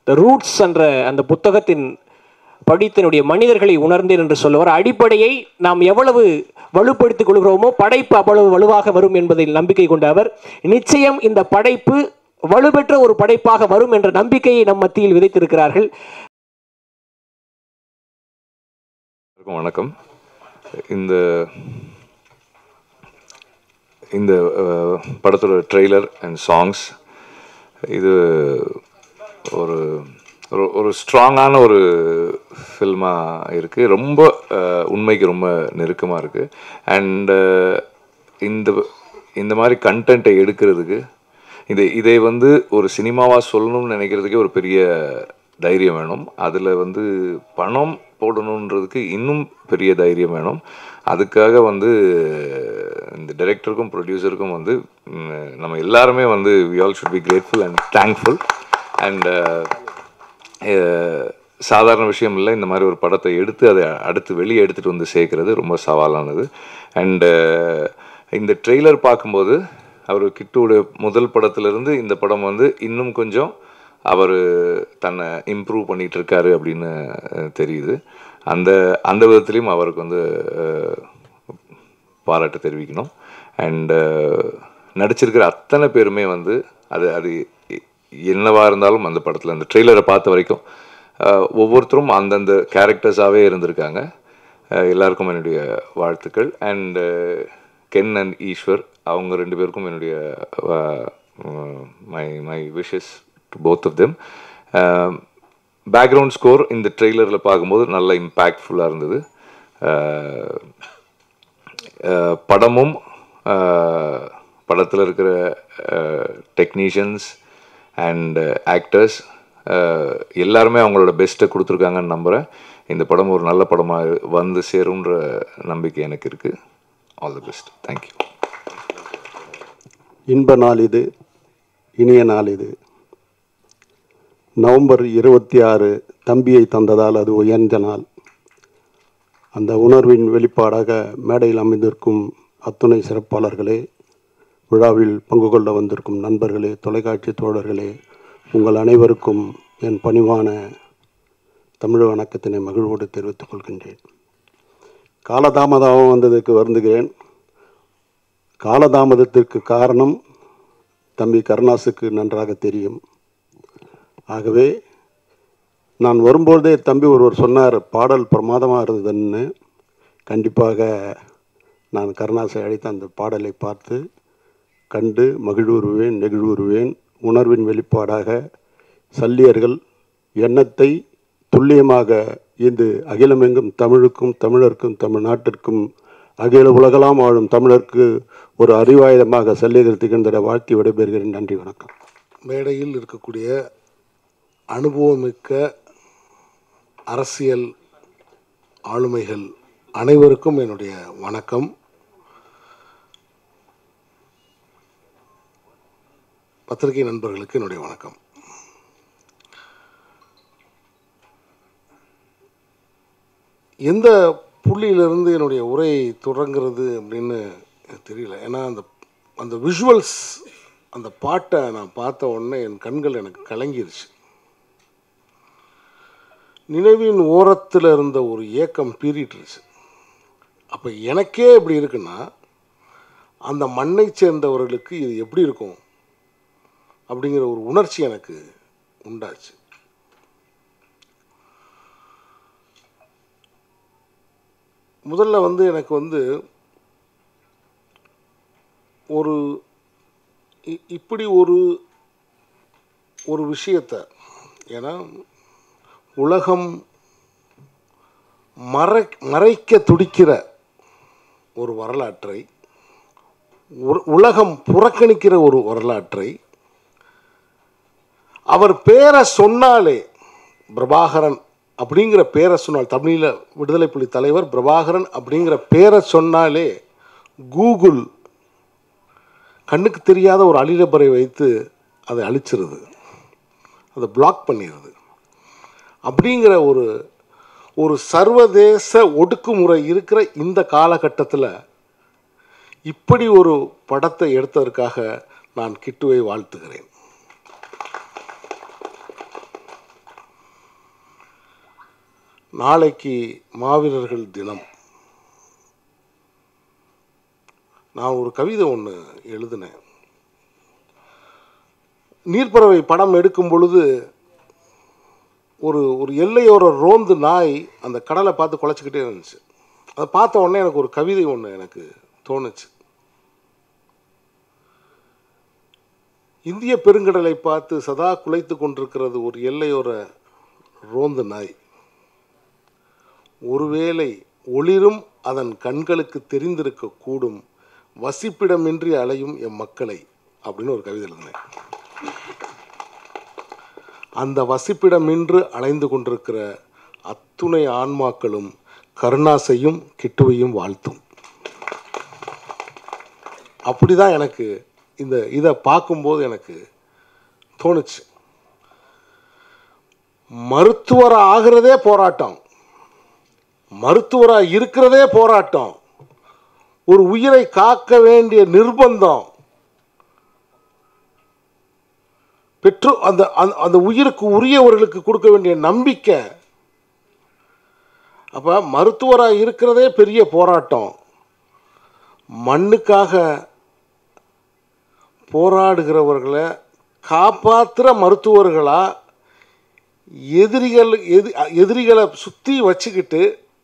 the roots என்ற அந்த புத்தகத்தின் படித்தினுடைய மனிதர்களை உணர்ந்தேன் என்று சொல்லுவார் அடிப்படையை நாம் எவ்வளவு வலுப்படுத்திக் கொள்கிறோமோ படைப்பு அவ்வளவு வலுவாக வரும் என்பதில் நம்பிக்கை கொண்ட அவர் நிச்சயம் இந்த படைப்பு வலுப்பெற்ற ஒரு படைப்பாக வரும் என்ற நம்பிக்கையை நம் மத்தியில் விதைத்திருக்கிறார்கள் எல்லாருக்கும் வணக்கம் இந்த இந்த அஹ், படத்தோட ட்ரெய்லர் அண்ட் சாங்ஸ் இது ஒரு ஒரு ஒரு ஸ்ட்ராங்கான ஒரு ஃபில்மாக இருக்குது ரொம்ப அஹ், உண்மைக்கு ரொம்ப நெருக்கமாக இருக்குது அண்டு இந்த இந்த மாதிரி கண்டென்ட்டை எடுக்கிறதுக்கு இது இதை வந்து ஒரு சினிமாவாக சொல்லணும்னு நினைக்கிறதுக்கே ஒரு பெரிய தைரியம் வேணும் அதில் வந்து பணம் போடணுன்றதுக்கு இன்னும் பெரிய தைரியம் வேணும் அதுக்காக வந்து இந்த டைரக்டருக்கும் ப்ரொடியூசருக்கும் வந்து ம், நம்ம எல்லாருமே வந்து we all should be grateful and thankful and சாதாரண விஷயம் இல்லை இந்த மாதிரி ஒரு படத்தை எடுத்து அதை அடுத்து வெளியே எடுத்துகிட்டு வந்து சேர்க்கறது ரொம்ப சவாலானது அண்டு இந்த ட்ரெய்லர் பார்க்கும்போது அவர் கிட்டுவோட முதல் படத்துலேருந்து இந்த படம் வந்து இன்னும் கொஞ்சம் அவர் தன்னை இம்ப்ரூவ் பண்ணிட்டு இருக்காரு அப்படின்னு அஹ், தெரியுது அந்த அந்த விதத்துலேயும் அவருக்கு வந்து அஹ், பாராட்டு தெரிவிக்கணும் அண்டு நடிச்சிருக்கிற அத்தனை பேருமே வந்து அது அது எ- என்னவா இருந்தாலும் அந்த படத்தில் அந்த ட்ரெய்லரை பார்த்த வரைக்கும் அஹ், ஒவ்வொருத்தரும் அந்தந்த கேரக்டர்ஸாகவே இருந்திருக்காங்க அஹ், எல்லாருக்கும் என்னுடைய வாழ்த்துக்கள் அண்டு கென் அண்ட் ஈஸ்வர் அவங்க ரெண்டு பேருக்கும் என்னுடைய my my wishes to both of them background score இந்த ட்ரெய்லரில் பார்க்கும்போது நல்ல இம்பேக்ட்ஃபுல்லாக இருந்தது அஹ், அஹ், படமும் படத்தில் இருக்கிற டெக்னீஷியன்ஸ் அண்ட் ஆக்டர்ஸ் எல்லாருமே அவங்களோட பெஸ்ட்டை கொடுத்துருக்காங்கன்னு நம்புகிறேன் இந்த படம் ஒரு நல்ல படமாக வந்து சேரும்ன்ற நம்பிக்கை எனக்கு இருக்குது ஆல் தி பெஸ்ட் தேங்க்யூ இன்ப நாள் இது இனிய நாள் இது நவம்பர் இருபத்தி ஆறு தம்பியை தந்ததால் அது உயர்ந்த நாள் அந்த உணர்வின் வெளிப்பாடாக மேடையில் அமைந்திருக்கும் அத்துணை சிறப்பாளர்களே விழாவில் பங்கு கொள்ள வந்திருக்கும் நண்பர்களே தொலைக்காட்சி தோழர்களே உங்கள் அனைவருக்கும் என் பணிவான தமிழ் வணக்கத்தினை மகிழ்வோடு தெரிவித்துக் கொள்கின்றேன் காலதாமதம் வந்ததுக்கு வருந்துகிறேன் காலதாமதத்திற்கு காரணம் தம்பி கருணாசுக்கு நன்றாக தெரியும் ஆகவே நான் வரும்போதே தம்பி ஒருவர் சொன்னார் பாடல் பிரமாதமாக இருந்ததுன்னு கண்டிப்பாக நான் கருணாசை அழைத்து அந்த பாடலை பார்த்து கண்டு மகிழ்வுறுவேன் நெகிழ்வுறுவேன் உணர்வின் வெளிப்பாடாக சல்லியர்கள் எண்ணத்தை துல்லியமாக இது அகிலமெங்கும் தமிழுக்கும் தமிழருக்கும் தமிழ்நாட்டிற்கும் அகில உலகலாம் வாழும் தமிழருக்கு ஒரு அறிவாயுதமாக சல்லியர்கள் திகழ்ந்திட வாழ்த்தி விடைபெறுகிறேன் நன்றி வணக்கம் மேடையில் இருக்கக்கூடிய அனுபவமிக்க அரசியல் ஆளுமைகள் அனைவருக்கும் என்னுடைய வணக்கம் பத்திரிகை நண்பர்களுக்கு என்னுடைய வணக்கம் எந்த புள்ளியிலிருந்து என்னுடைய உரை தொடங்குறது அப்படின்னு எனக்கு தெரியல ஏன்னா அந்த அந்த விஷுவல்ஸ் அந்த பாட்டை நான் பார்த்த உடனே என் கண்கள் எனக்கு கலங்கிருச்சு நினைவின் ஓரத்தில் இருந்த ஒரு ஏக்கம் பீறிட்டுருச்சு அப்போ எனக்கே இப்படி இருக்குன்னா அந்த மண்ணை சேர்ந்தவர்களுக்கு இது எப்படி இருக்கும் அப்படிங்கிற ஒரு உணர்ச்சி எனக்கு உண்டாச்சு முதல்ல வந்து எனக்கு வந்து ஒரு இ- இப்படி ஒரு ஒரு விஷயத்தை ஏன்னா உலகம் மறை மறைக்க துடிக்கிற ஒரு வரலாற்றை உ- உலகம் புறக்கணிக்கிற ஒரு வரலாற்றை அவர் பேரை சொன்னாலே பிரபாகரன் அப்படிங்கிற பேரை சொன்னால் தமிழில் விடுதலை புலி தலைவர் பிரபாகரன் அப்படிங்கிற பேரை சொன்னாலே கூகுள் கண்ணுக்கு தெரியாத ஒரு அழிலப்பறை வைத்து அதை அழிச்சிருது அதை பிளாக் பண்ணிடுது அப்படிங்கிற ஒரு ஒரு சர்வதேச ஒடுக்குமுறை இருக்கிற இந்த காலகட்டத்தில் இப்படி ஒரு படத்தை எடுத்ததற்காக நான் கிட்டுவை வாழ்த்துகிறேன் நாளைக்கு மாவீரர்கள் தினம் நான் ஒரு கவிதை ஒன்று எழுதினேன் நீர்ப்பறவை படம் எடுக்கும் பொழுது ஒரு ஒரு எல்லையோர ரோந்து நாய் அந்த கடலை பார்த்து குலைச்சிக்கிட்டே இருந்துச்சு அதை பார்த்த உடனே எனக்கு ஒரு கவிதை ஒன்று எனக்கு தோணுச்சு இந்திய பெருங்கடலை பார்த்து சதா குலைத்து கொண்டிருக்கிறது ஒரு எல்லையோர ரோந்து நாய் ஒருவேளை ஒளிரும் அதன் கண்களுக்கு தெரிந்திருக்க கூடும் வசிப்பிடமின்றி அலையும் எம் மக்களை அப்படின்னு ஒரு கவிதை எழுதினேன் அந்த வசிப்பிடமின்று அலைந்து கொண்டிருக்கிற அத்துணை ஆன்மாக்களும் கருணாசையும் கிட்டுவையும் வாழ்த்தும் அப்படிதான் எனக்கு இந்த இதை பார்க்கும்போது எனக்கு தோணுச்சு மருத்துவர் ஆகிறதே போராட்டம் மருத்துவராக இருக்கிறதே போராட்டம் ஒரு உயிரை காக்க வேண்டிய நிர்பந்தம் பெற்று அந்த அந்த- அந்த உயிருக்கு உரியவர்களுக்கு கொடுக்க வேண்டிய நம்பிக்கை அப்போ மருத்துவராக இருக்கிறதே பெரிய போராட்டம் மண்ணுக்காக போராடுகிறவர்களை காப்பாற்றுற மருத்துவர்களா எதிரிகள் எதி எதிரிகளை சுற்றி வச்சுக்கிட்டு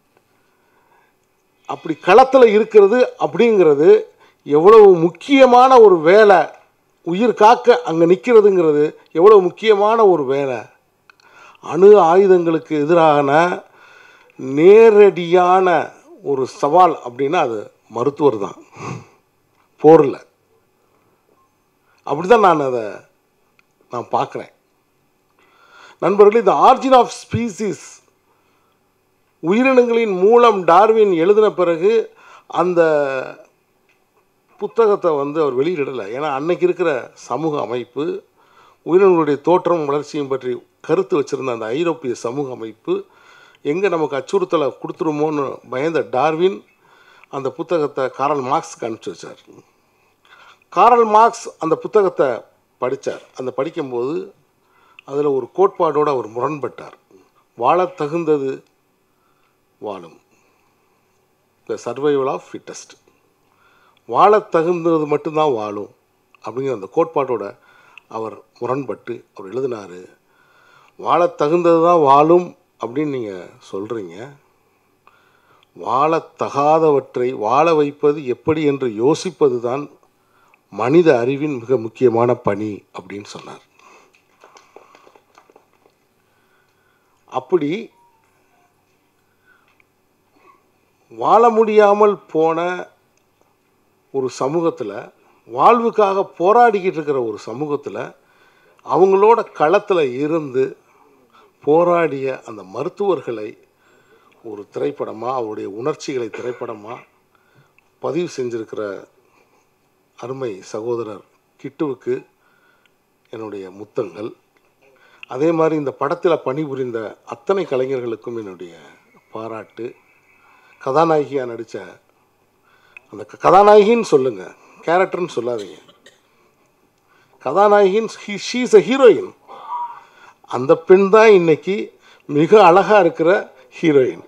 அப்படி களத்தில் இருக்கிறது அப்படிங்கிறது எவ்வளவு முக்கியமான ஒரு வேலை உயிர் காக்க அங்கே நிற்கிறதுங்கிறது எவ்வளவு முக்கியமான ஒரு வேலை அணு ஆயுதங்களுக்கு எதிரான நேரடியான ஒரு சவால் அப்படின்னா அது மருத்துவர் தான் போரில் அப்படி தான் நான் அதை நான் பார்க்குறேன் நண்பர்களே இந்த ஆர்ஜின் ஆஃப் ஸ்பீசிஸ் உயிரினங்களின் மூலம் டார்வின் எழுதின பிறகு அந்த புத்தகத்தை வந்து அவர் வெளியிடலை ஏன்னா அன்னைக்கு இருக்கிற சமூக அமைப்பு உயிரினங்களுடைய தோற்றம் வளர்ச்சியும் பற்றி கருத்து வச்சிருந்த அந்த ஐரோப்பிய சமூக அமைப்பு எங்கே நமக்கு அச்சுறுத்தலை கொடுத்துருமோன்னு பயந்த டார்வின் அந்த புத்தகத்தை காரல் மார்க்ஸ்க்கு அனுப்பிச்சி வச்சார் காரல் மார்க்ஸ் அந்த புத்தகத்தை படித்தார் அந்த படிக்கும்போது அதில் ஒரு கோட்பாடோடு அவர் முரண்பட்டார் வாழத் தகுந்தது வாழும் த சர்வைவல் ஆஃப் ஃபிட்டஸ்ட் வாழத் தகுந்தது மட்டும்தான் வாழும் அப்படிங்கிற அந்த கோட்பாட்டோட அவர் முரண்பட்டு அவர் எழுதினார் வாழத் தகுந்தது தான் வாழும் அப்படின்னு நீங்கள் சொல்கிறீங்க வாழத் தகாதவற்றை வாழ வைப்பது எப்படி என்று யோசிப்பது தான் மனித அறிவின் மிக முக்கியமான பணி அப்படின்னு சொன்னார் அப்படி வாழ முடியாமல் போன ஒரு சமூகத்தில் வாழ்வுக்காக போராடிக்கிட்டு இருக்கிற ஒரு சமூகத்தில் அவங்களோட களத்தில் இருந்து போராடிய அந்த மருத்துவர்களை ஒரு திரைப்படமாக அவருடைய உணர்ச்சிகளை திரைப்படமாக பதிவு செஞ்சிருக்கிற அருமை சகோதரர் கிட்டுவுக்கு என்னுடைய முத்தங்கள் அதே மாதிரி இந்த படத்தில் பணிபுரிந்த அத்தனை கலைஞர்களுக்கும் என்னுடைய பாராட்டு கதாநாயகியாக நடித்த அந்த க- கதாநாயகின்னு சொல்லுங்கள் கேரக்டர்னு சொல்லாதீங்க கதாநாயகின் ஷீஸ் அ ஹீரோயின் அந்த பெண் தான் இன்னைக்கு மிக அழகாக இருக்கிற ஹீரோயின்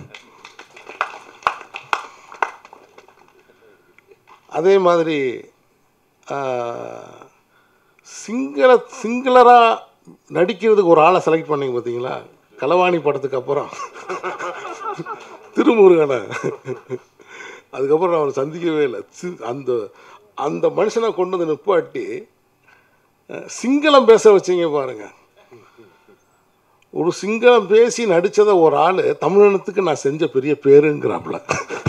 அதே மாதிரி ஆஹ், சிங்கள சிங்களராக நடிக்கிறதுக்கு ஒரு ஆளை செலக்ட் பண்ணீங்க பார்த்தீங்களா களவாணி படத்துக்கு அப்புறம் திருமுருகனை அதுக்கப்புறம் நான் அவரை சந்திக்கவே இல்லை சி- அந்த அந்த மனுஷனை கொண்டு வந்து நிப்பாட்டி அஹ், சிங்களம் பேச வச்சீங்க பாருங்க ஒரு சிங்களம் பேசி நடித்ததை ஒரு ஆள் தமிழினத்துக்கு நான் செஞ்ச பெரிய பேருங்கிறாப்புல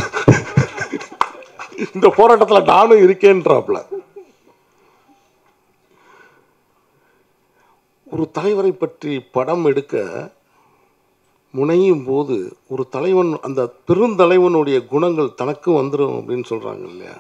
இந்த போராட்டத்தில் நானும் இருக்கேன்றாப்புல ஒரு தலைவரை பற்றி படம் எடுக்க முனையும் போது ஒரு தலைவன் அந்த பெருந்தலைவனுடைய குணங்கள் தனக்கு வந்துடும் அப்படின்னு சொல்கிறாங்க இல்லையா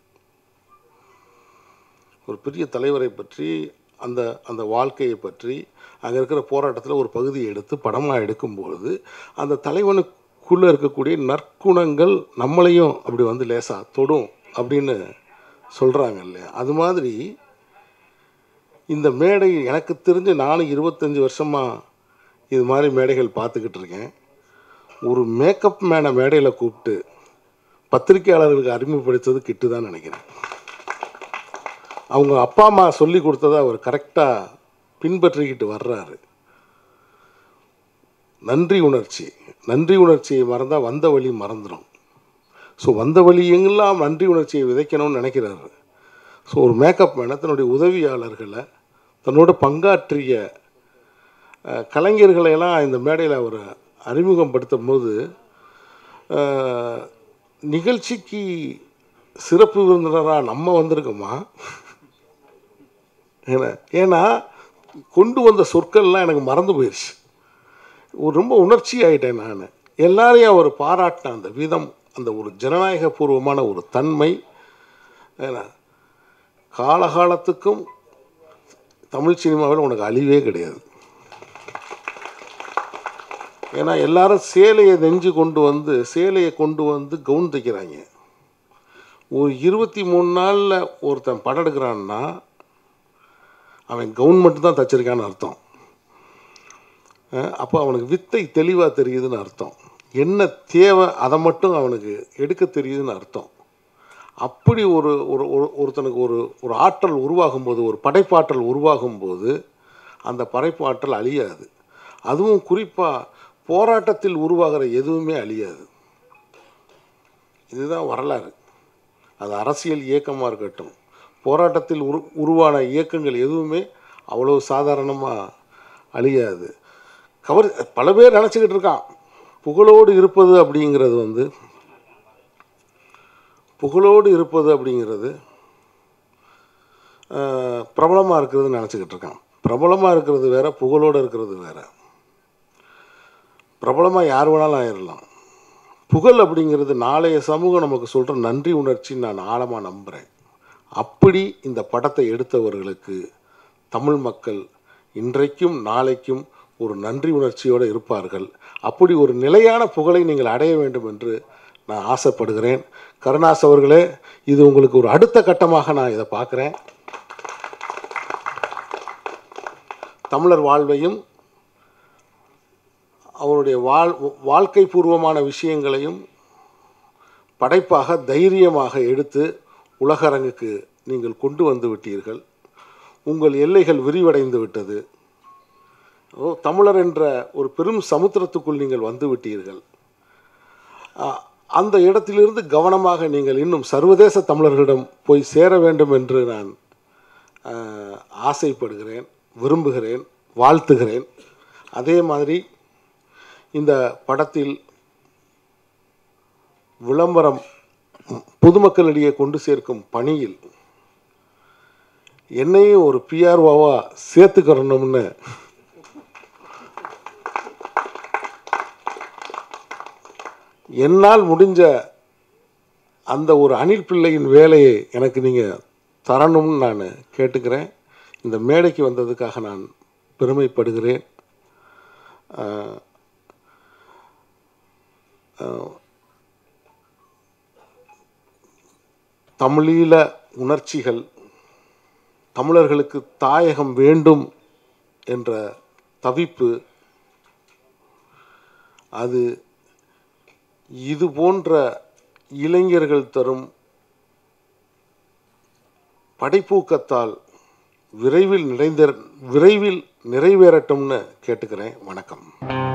ஒரு பெரிய தலைவரை பற்றி அந்த அந்த வாழ்க்கையை பற்றி அங்கே இருக்கிற போராட்டத்தில் ஒரு பகுதியை எடுத்து படமாக எடுக்கும்பொழுது அந்த தலைவனுக்குள்ளே இருக்கக்கூடிய நற்குணங்கள் நம்மளையும் அப்படி வந்து லேசாக தொடும் அப்படின்னு சொல்கிறாங்க இல்லையா அது மாதிரி இந்த மேடை எனக்கு தெரிஞ்சு நானும் இருபத்தஞ்சி வருஷமாக இது மாதிரி மேடைகள் பார்த்துக்கிட்டு இருக்கேன் ஒரு மேக்கப் மேனை மேடையில் கூப்பிட்டு பத்திரிக்கையாளர்களுக்கு அறிமுகப்படுத்தது கிட்டு தான் நினைக்கிறேன் அவங்க அப்பா அம்மா சொல்லி கொடுத்ததை அவர் கரெக்டாக பின்பற்றிக்கிட்டு வர்றாரு நன்றி உணர்ச்சி நன்றி உணர்ச்சியை மறந்தால் வந்த வழி மறந்துடும் ஸோ வந்த வழி எங்கெல்லாம் நன்றி உணர்ச்சியை விதைக்கணும்னு நினைக்கிறாரு ஸோ ஒரு மேக்கப் மேனை தன்னுடைய உதவியாளர்களை தன்னோட பங்காற்றிய அஹ், கலைஞர்களையெல்லாம் இந்த மேடையில் அவர் அறிமுகப்படுத்தும் போது அஹ், நிகழ்ச்சிக்கு சிறப்பு விருந்தினராக நம்ம வந்திருக்கோமா ஏன்னா ஏன்னா கொண்டு வந்த சொற்கள்லாம் எனக்கு மறந்து போயிடுச்சு ஒரு ரொம்ப உணர்ச்சி ஆகிட்டேன் நான் எல்லாரையும் அவர் பாராட்டின அந்த விதம் அந்த ஒரு ஜனநாயக பூர்வமான ஒரு தன்மை ஏன்னா காலகாலத்துக்கும் தமிழ் சினிமாவில் உனக்கு அழிவே கிடையாது ஏன்னா எல்லாரும் சேலையை நெஞ்சு கொண்டு வந்து சேலையை கொண்டு வந்து கவுன் தைக்கிறாங்க ஒரு இருபத்தி மூணு நாளில் ஒருத்தன் படம் எடுக்கிறான்னா அவன் கவுன் மட்டும் தான் தச்சிருக்கான்னு அர்த்தம் அப்போ அவனுக்கு வித்தை தெளிவாக தெரியுதுன்னு அர்த்தம் என்ன தேவை அதை மட்டும் அவனுக்கு எடுக்க தெரியுதுன்னு அர்த்தம் அப்படி ஒரு ஒரு ஒரு- ஒருத்தனுக்கு ஒரு ஒரு ஆற்றல் உருவாகும் போது ஒரு படைப்பாற்றல் உருவாகும் போது அந்த படைப்பாற்றல் அழியாது அதுவும் குறிப்பாக போராட்டத்தில் உருவாகிற எதுவுமே அழியாது இதுதான் வரலாறு அது அரசியல் இயக்கமாக இருக்கட்டும் போராட்டத்தில் உரு உருவான இயக்கங்கள் எதுவுமே அவ்வளோ சாதாரணமாக அழியாது கவர் பல பேர் நினச்சிக்கிட்டு இருக்கான் புகழோடு இருப்பது அப்படிங்கிறது வந்து புகழோடு இருப்பது அப்படிங்கிறது பிரபலமாக இருக்கிறது நினச்சிக்கிட்டு இருக்கான் பிரபலமாக இருக்கிறது வேற புகழோடு இருக்கிறது வேற பிரபலமாக யார் வேணாலும் ஆயிடலாம் புகழ் அப்படிங்கிறது நாளைய சமூகம் நமக்கு சொல்கிற நன்றி உணர்ச்சி நான் ஆழமாக நம்புகிறேன் அப்படி இந்த படத்தை எடுத்தவர்களுக்கு தமிழ் மக்கள் இன்றைக்கும் நாளைக்கும் ஒரு நன்றி உணர்ச்சியோடு இருப்பார்கள் அப்படி ஒரு நிலையான புகழை நீங்கள் அடைய வேண்டும் என்று நான் ஆசைப்படுகிறேன் கருணாஸ் அவர்களே இது உங்களுக்கு ஒரு அடுத்த கட்டமாக நான் இதை பார்க்குறேன் தமிழர் வாழ்வையும் அவருடைய வாழ் வாழ்க்கை பூர்வமான விஷயங்களையும் படைப்பாக தைரியமாக எடுத்து உலகரங்குக்கு நீங்கள் கொண்டு வந்து விட்டீர்கள் உங்கள் எல்லைகள் விரிவடைந்து விட்டது ஓ தமிழர் என்ற ஒரு பெரும் சமுத்திரத்துக்குள் நீங்கள் வந்து விட்டீர்கள் ஆ, அந்த இடத்திலிருந்து கவனமாக நீங்கள் இன்னும் சர்வதேச தமிழர்களிடம் போய் சேர வேண்டும் என்று நான் ஆ, ஆசைப்படுகிறேன் விரும்புகிறேன் வாழ்த்துகிறேன் அதே மாதிரி இந்த படத்தில் விளம்பரம் பொதுமக்களிடையே கொண்டு சேர்க்கும் பணியில் என்னையும் ஒரு பிஆர்ஓவா சேர்த்துக்கிறணும்னு என்னால் முடிஞ்ச அந்த ஒரு அணில் பிள்ளையின் வேலையை எனக்கு நீங்கள் தரணும்னு நான் கேட்டுக்கிறேன் இந்த மேடைக்கு வந்ததுக்காக நான் பெருமைப்படுகிறேன் ஆஹ், ஆஹ், தமிழீழ உணர்ச்சிகள் தமிழர்களுக்கு தாயகம் வேண்டும் என்ற தவிப்பு அது இது போன்ற இளைஞர்கள் தரும் படைப்பூக்கத்தால் விரைவில் நிறைந்த விரைவில் நிறைவேறட்டும்னு கேட்டுக்கிறேன் வணக்கம்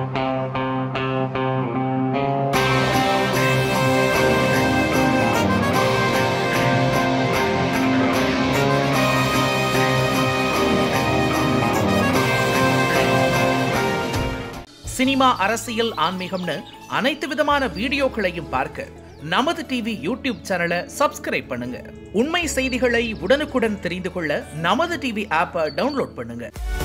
சினிமா அரசியல் ஆன்மீகம்னு அனைத்து விதமான வீடியோக்களையும் பார்க்க நமது டிவி யூடியூப் சேனலை சப்ஸ்கிரைப் பண்ணுங்க உண்மை செய்திகளை உடனுக்குடன் தெரிந்து கொள்ள நமது டிவி ஆப்பை டவுன்லோட் பண்ணுங்க